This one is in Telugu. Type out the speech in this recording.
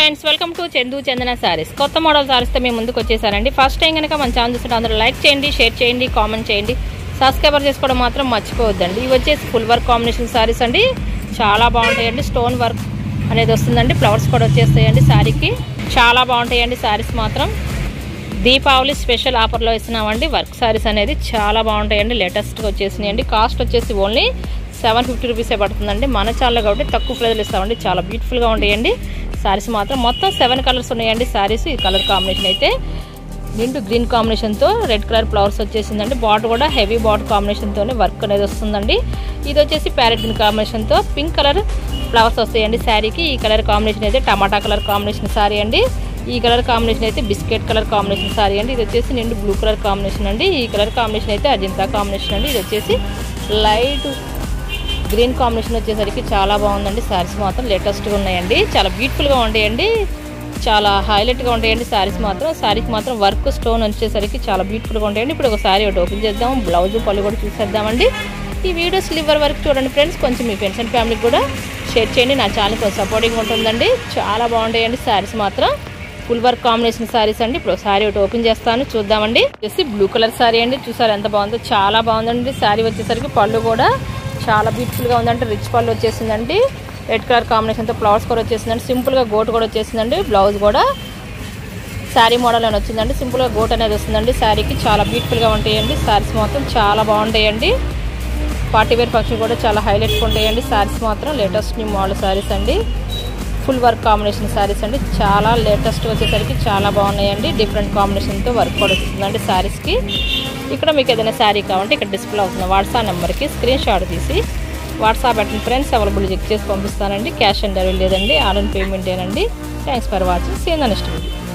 friends welcome to Chandu Chandana sarees కొత్త మోడల్ సారీస్తో మేము ముందుకు వచ్చేసారండి ఫస్ట్ టైం కనుక మన ఛానల్ చూస్తుంటే అందరూ లైక్ చేయండి షేర్ చేయండి కామెంట్ చేయండి సబ్స్క్రైబర్ చేసుకోవడం మాత్రం మర్చిపోవద్దండి ఇవి వచ్చేసి ఫుల్ వర్క్ కాంబినేషన్ సారీస్ అండి చాలా బాగుంటాయండి స్టోన్ వర్క్ అనేది వస్తుందండి ఫ్లవర్స్ కూడా వచ్చేస్తాయండి శారీకి చాలా బాగుంటాయండి శారీస్ మాత్రం దీపావళి స్పెషల్ ఆఫర్లో ఇస్తున్నామండి వర్క్ సారీస్ అనేది చాలా బాగుంటాయండి లేటెస్ట్గా వచ్చేసినాయండి కాస్ట్ వచ్చేసి ఓన్లీ సెవెన్ ఫిఫ్టీ రూపీసే పడుతుందండి మన ఛానల్ కాబట్టి తక్కువ ప్రైజ్లు ఇస్తామండి చాలా బ్యూటిఫుల్గా ఉంటాయండి సారీస్ మాత్రం మొత్తం సెవెన్ కలర్స్ ఉన్నాయండి సారీస్ ఈ కలర్ కాంబినేషన్ అయితే నిండు గ్రీన్ కాంబినేషన్తో రెడ్ కలర్ ఫ్లవర్స్ వచ్చేసిందండి బార్డర్ కూడా హెవీ బార్డర్ కాంబినేషన్తోనే వర్క్ అనేది వస్తుందండి ఇది వచ్చేసి ప్యారెట్ గ్రీన్ కాంబినేషన్తో పింక్ కలర్ ఫ్లవర్స్ వస్తాయండి శారీకి ఈ కలర్ కాంబినేషన్ అయితే టమాటా కలర్ కాంబినేషన్ శారీ అండి ఈ కలర్ కాంబినేషన్ అయితే బిస్కెట్ కలర్ కాంబినేషన్ సారీ అండి ఇది వచ్చేసి నిండు బ్లూ కలర్ కాంబినేషన్ అండి ఈ కలర్ కాంబినేషన్ అయితే అజంతా కాంబినేషన్ అండి ఇది వచ్చేసి లైట్ గ్రీన్ కాంబినేషన్ వచ్చేసరికి చాలా బాగుందండి శారీస్ మాత్రం లేటెస్ట్గా ఉన్నాయండి చాలా బ్యూటిఫుల్గా ఉంటాయండి చాలా హైలైట్గా ఉంటాయండి శారీస్ మాత్రం శారీకి మాత్రం వర్క్ స్టోన్ వచ్చేసరికి చాలా బ్యూటిఫుల్గా ఉంటాయండి ఇప్పుడు ఒక శారీ ఒకటి ఓపెన్ చేద్దాం బ్లౌజ్ పళ్ళు కూడా చూసేద్దామండి ఈ వీడియోస్ లివర్ వరకు చూడండి ఫ్రెండ్స్ కొంచెం మీ ఫ్రెండ్స్ అండ్ ఫ్యామిలీకి కూడా షేర్ చేయండి నా ఛానల్ కొంచెం సపోర్టింగ్ ఉంటుందండి చాలా బాగుంటాయండి శారీస్ మాత్రం ఫుల్ వర్క్ కాంబినేషన్ శారీస్ అండి ఇప్పుడు శారీ ఒకటి ఓపెన్ చేస్తాను చూద్దామండి వచ్చేసి బ్లూ కలర్ శారీ అండి చూసారు ఎంత బాగుందో చాలా బాగుందండి శారీ వచ్చేసరికి పళ్ళు కూడా చాలా బ్యూటిఫుల్గా ఉందంటే రిచ్ పళ్ళు వచ్చేసిందండి రెడ్ కలర్ కాంబినేషన్తో ఫ్లవర్స్ కూడా వచ్చేసిందండి సింపుల్గా గోట్ కూడా వచ్చేసిందండి బ్లౌజ్ కూడా శారీ మోడల్ అని వచ్చిందండి సింపుల్గా గోట్ అనేది వస్తుందండి శారీకి చాలా బ్యూటిఫుల్గా ఉంటాయండి శారీస్ మొత్తం చాలా బాగుంటాయండి పార్టీ వేర్ ఫంక్షన్ కూడా చాలా హైలైట్గా ఉంటాయండి శారీస్ మాత్రం లేటెస్ట్ న్యూ మోడల్ శారీస్ అండి ఫుల్ వర్క్ కాంబినేషన్ శారీస్ అండి చాలా లేటెస్ట్ వచ్చేసరికి చాలా బాగున్నాయండి డిఫరెంట్ కాంబినేషన్తో వర్క్ కూడా వస్తుందండి శారీస్కి ఇక్కడ మీకు ఏదైనా శారీ కావాలంటే ఇక్కడ డిస్ప్లే అవుతుంది వాట్సాప్ నెంబర్కి స్క్రీన్ షాట్ తీసి వాట్సాప్ పెట్టిన ఫ్రెండ్స్ అవైలబుల్ చెక్ చేసి పంపిస్తానండి క్యాష్ ఆన్ డెలివరీ లేదండి ఆన్లైన్ పేమెంట్ ఏనండి thanks for watching see in next video